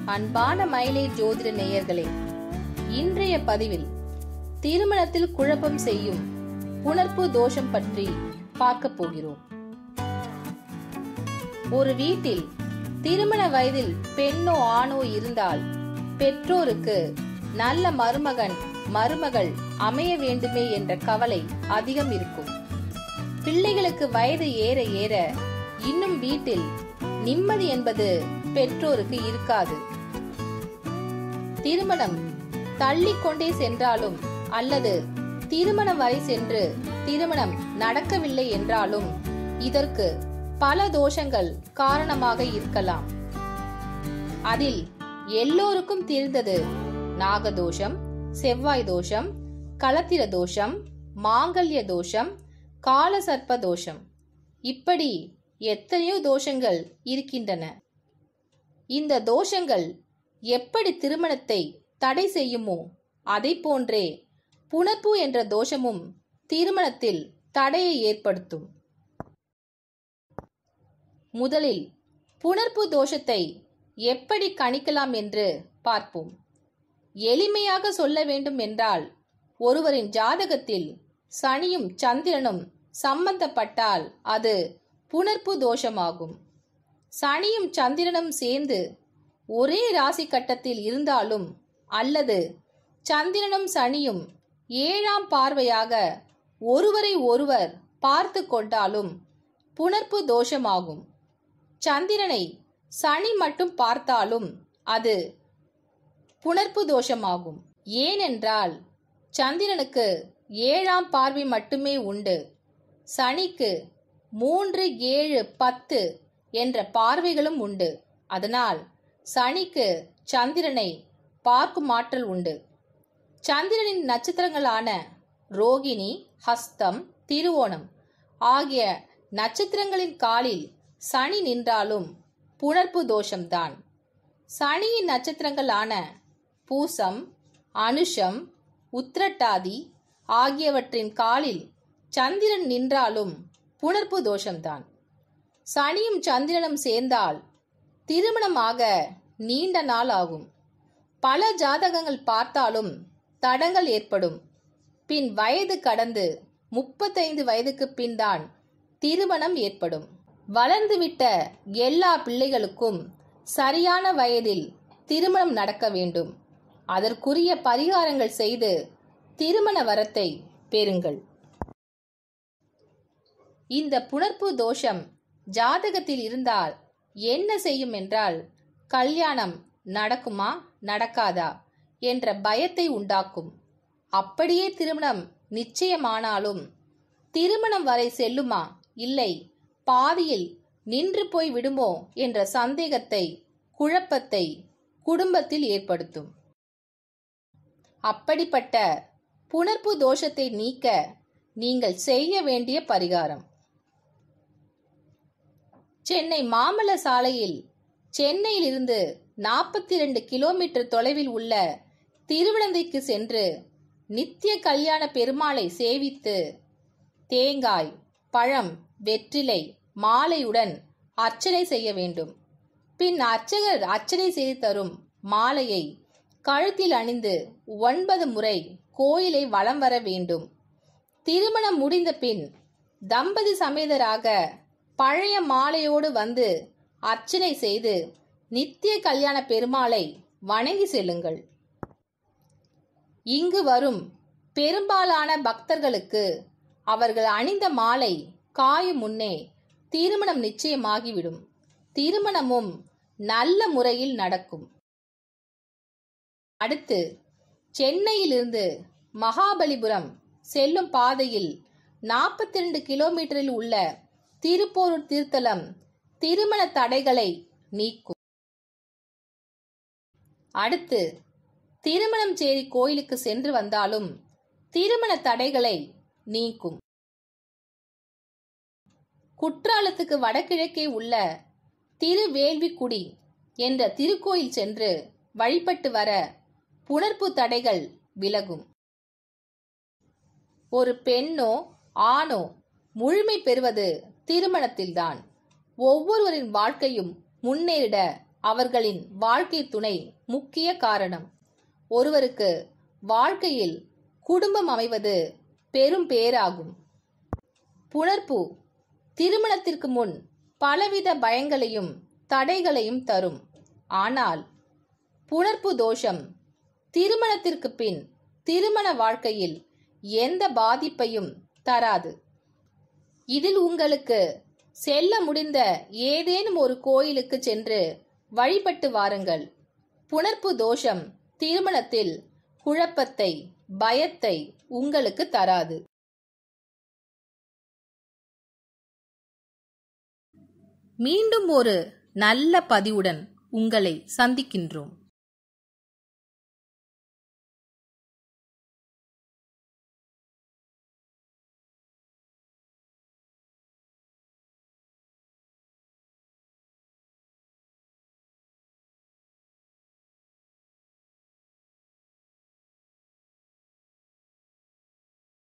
அன்பான மயிலை ஜோதிட நேயர்களே இன்றைய பதிவில் திருமணத்தில் குழப்பம் செய்யும் புணர்ப்பு தோஷம் பற்றி பார்க்க போகிறோம் ஒரு வீட்டில் திருமண வயதில் பெண்ணோ ஆணோ இருந்தால் பெற்றோருக்கு நல்ல மருமகன் மருமகள் அமைய வேண்டுமே என்ற கவலை அதிகம் இருக்கும் பிள்ளைகளுக்கு வயது ஏற ஏற இன்னும் வீட்டில் நிம்மதி என்பது பெற்றோருக்கு இருக்காது திருமணம் தள்ளிக்கொண்டே சென்றாலும் அல்லது திருமணம் வரை சென்று திருமணம் நடக்கவில்லை என்றாலும் இதற்கு பல தோஷங்கள் காரணமாக இருக்கலாம் அதில் எல்லோருக்கும் தெரிந்தது நாகதோஷம் செவ்வாய் தோஷம் களத்திர தோஷம் மாங்கல்ய தோஷம் காலசர்ப்ப தோஷம் இப்படி எத்தனையோ தோஷங்கள் இருக்கின்றன இந்த தோஷங்கள் எப்படி திருமணத்தை தடை செய்யுமோ அதை போன்றே புணர்ப்பு என்ற தோஷமும் திருமணத்தில் தடையை ஏற்படுத்தும் முதலில் புணர்ப்பு தோஷத்தை எப்படி கணிக்கலாம் என்று பார்ப்போம் எளிமையாக சொல்ல வேண்டும் என்றால் ஒருவரின் ஜாதகத்தில் சனியும் சந்திரனும் சம்பந்தப்பட்டால் அது புணர்ப்பு தோஷமாகும் சனியும் சந்திரனும் சேர்ந்து ஒரே ராசி கட்டத்தில் இருந்தாலும் அல்லது சந்திரனும் சனியும் ஏழாம் பார்வையாக ஒருவரை ஒருவர் பார்த்து கொண்டாலும் புணர்ப்பு தோஷமாகும் சந்திரனை சனி மட்டும் பார்த்தாலும் அது புணர்ப்பு தோஷமாகும் ஏனென்றால் சந்திரனுக்கு ஏழாம் பார்வை மட்டுமே உண்டு சனிக்கு மூன்று ஏழு பத்து என்ற பார்வைகளும் உண்டு அதனால் சனிக்கு சந்திரனை பார்க்கும் ஆற்றல் உண்டு சந்திரனின் நட்சத்திரங்களான ரோகிணி ஹஸ்தம் திருவோணம் ஆகிய நட்சத்திரங்களின் காலில் சனி நின்றாலும் புணர்ப்பு தோஷம்தான் சனியின் நட்சத்திரங்களான பூசம் அனுஷம் உத்திரட்டாதி ஆகியவற்றின் காலில் சந்திரன் நின்றாலும் புணர்ப்பு தோஷம்தான் சனியும் சந்திரனும் சேர்ந்தால் திருமணமாக நீண்ட நாள் ஆகும் பல ஜாதகங்கள் பார்த்தாலும் தடங்கள் ஏற்படும் பின் வயது கடந்து முப்பத்தைந்து வயதுக்கு பின் தான் திருமணம் ஏற்படும் வளர்ந்துவிட்ட எல்லா பிள்ளைகளுக்கும் சரியான வயதில் திருமணம் நடக்க வேண்டும் அதற்குரிய பரிகாரங்கள் செய்து திருமண வரத்தை பெறுங்கள் இந்த புணர்ப்பு தோஷம் ஜாதகத்தில் இருந்தால் என்ன செய்யும் என்றால் கல்யாணம் நடக்குமா நடக்காதா என்ற பயத்தை உண்டாக்கும் அப்படியே திருமணம் நிச்சயமானாலும் திருமணம் வரை செல்லுமா இல்லை பாதியில் நின்று போய் விடுமோ என்ற சந்தேகத்தை குழப்பத்தை குடும்பத்தில் ஏற்படுத்தும் அப்படிப்பட்ட புணர்ப்பு தோஷத்தை நீக்க நீங்கள் செய்ய வேண்டிய பரிகாரம் சென்னை மாமல்ல சாலையில் சென்னையிலிருந்து நாற்பத்தி இரண்டு கிலோமீட்டர் தொலைவில் உள்ள திருவிழந்தைக்கு சென்று நித்திய கல்யாண பெருமாளை சேவித்து தேங்காய் பழம் வெற்றிலை மாலையுடன் அர்ச்சனை செய்ய வேண்டும் பின் அர்ச்சகர் அர்ச்சனை செய்து தரும் மாலையை கழுத்தில் அணிந்து ஒன்பது முறை கோயிலை வலம் வர வேண்டும் திருமணம் முடிந்த பின் தம்பதி சமேதராக பழைய மாலையோடு வந்து அர்ச்சனை செய்து நித்திய கல்யாண பெருமாளை வணங்கி செல்லுங்கள் இங்கு வரும் பெரும்பாலான பக்தர்களுக்கு அவர்கள் அணிந்த மாலை காயும் முன்னே திருமணம் நிச்சயமாகிவிடும் திருமணமும் நல்ல முறையில் நடக்கும் அடுத்து சென்னையிலிருந்து மகாபலிபுரம் செல்லும் பாதையில் நாற்பத்தி ரெண்டு கிலோமீட்டரில் உள்ள திருப்போரூர் திருத்தலம் திருமண தடைகளை நீக்கும் அடுத்து திருமணம் சேரி கோயிலுக்கு சென்று வந்தாலும் திருமண தடைகளை நீக்கும் குற்றாலத்துக்கு வடகிழக்கே உள்ள திருவேள்விக்குடி என்ற திருக்கோயில் சென்று வழிபட்டு வர புணர்ப்பு தடைகள் விலகும் ஒரு பெண்ணோ ஆணோ முழுமை பெறுவது திருமணத்தில்தான் ஒவ்வொருவரின் வாழ்க்கையும் முன்னேறிட அவர்களின் வாழ்க்கை துணை முக்கிய காரணம் ஒருவருக்கு வாழ்க்கையில் குடும்பம் அமைவது பெரும் பேராகும் புணர்ப்பு திருமணத்திற்கு முன் பலவித பயங்களையும் தடைகளையும் தரும் ஆனால் புணர்ப்பு தோஷம் திருமணத்திற்கு பின் திருமண வாழ்க்கையில் எந்த பாதிப்பையும் தராது இதில் உங்களுக்கு செல்ல முடிந்த ஏதேனும் ஒரு கோயிலுக்கு சென்று வழிபட்டு வாருங்கள் புணர்ப்பு தோஷம் திருமணத்தில் குழப்பத்தை பயத்தை உங்களுக்கு தராது மீண்டும் ஒரு நல்ல பதிவுடன் உங்களை சந்திக்கின்றோம்